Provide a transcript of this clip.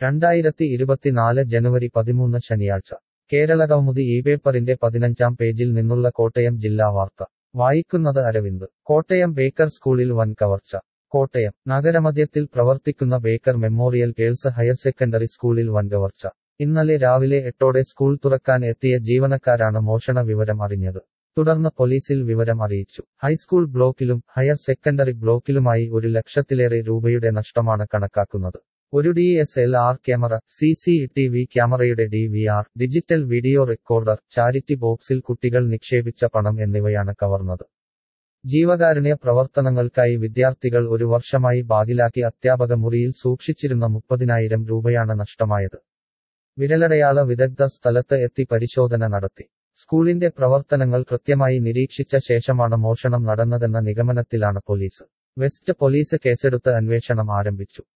രണ്ടായിരത്തി ഇരുപത്തിനാല് ജനുവരി പതിമൂന്ന് ശനിയാഴ്ച കേരളകൗമുദി ഈ പേപ്പറിന്റെ പതിനഞ്ചാം പേജിൽ നിന്നുള്ള കോട്ടയം ജില്ലാ വാർത്ത വായിക്കുന്നത് അരവിന്ദ് കോട്ടയം ബേക്കർ സ്കൂളിൽ വൻ കവർച്ച കോട്ടയം നഗരമധ്യത്തിൽ പ്രവർത്തിക്കുന്ന Baker Memorial Girls Higher Secondary സ്കൂളിൽ വൻ കവർച്ച ഇന്നലെ രാവിലെ എട്ടോടെ സ്കൂൾ തുറക്കാൻ എത്തിയ ജീവനക്കാരാണ് മോഷണ വിവരം അറിഞ്ഞത് തുടർന്ന് പോലീസിൽ വിവരം അറിയിച്ചു ഹൈസ്കൂൾ ബ്ലോക്കിലും ഹയർ സെക്കൻഡറി ബ്ലോക്കിലുമായി ഒരു ലക്ഷത്തിലേറെ രൂപയുടെ നഷ്ടമാണ് കണക്കാക്കുന്നത് ഒരു D S L R camera C C T V ക്യാമറയുടെ D V R digital video recorder charity ബോക്സിൽ കുട്ടികൾ നിക്ഷേപിച്ച പണം എന്നിവയാണ് കവർന്നത് ജീവകാരുണ്യ പ്രവർത്തനങ്ങൾക്കായി വിദ്യാർത്ഥികൾ ഒരു വർഷമായി ബാഗിലാക്കി അധ്യാപക മുറിയിൽ സൂക്ഷിച്ചിരുന്ന മുപ്പതിനായിരം രൂപയാണ് നഷ്ടമായത് വിരലടയാള വിദഗ്ധർ സ്ഥലത്ത് എത്തി പരിശോധന നടത്തി സ്കൂളിന്റെ പ്രവർത്തനങ്ങൾ കൃത്യമായി നിരീക്ഷിച്ച ശേഷമാണ് മോഷണം നടന്നതെന്ന നിഗമനത്തിലാണ് പോലീസ് വെസ്റ്റ് പോലീസ് കേസെടുത്ത് അന്വേഷണം ആരംഭിച്ചു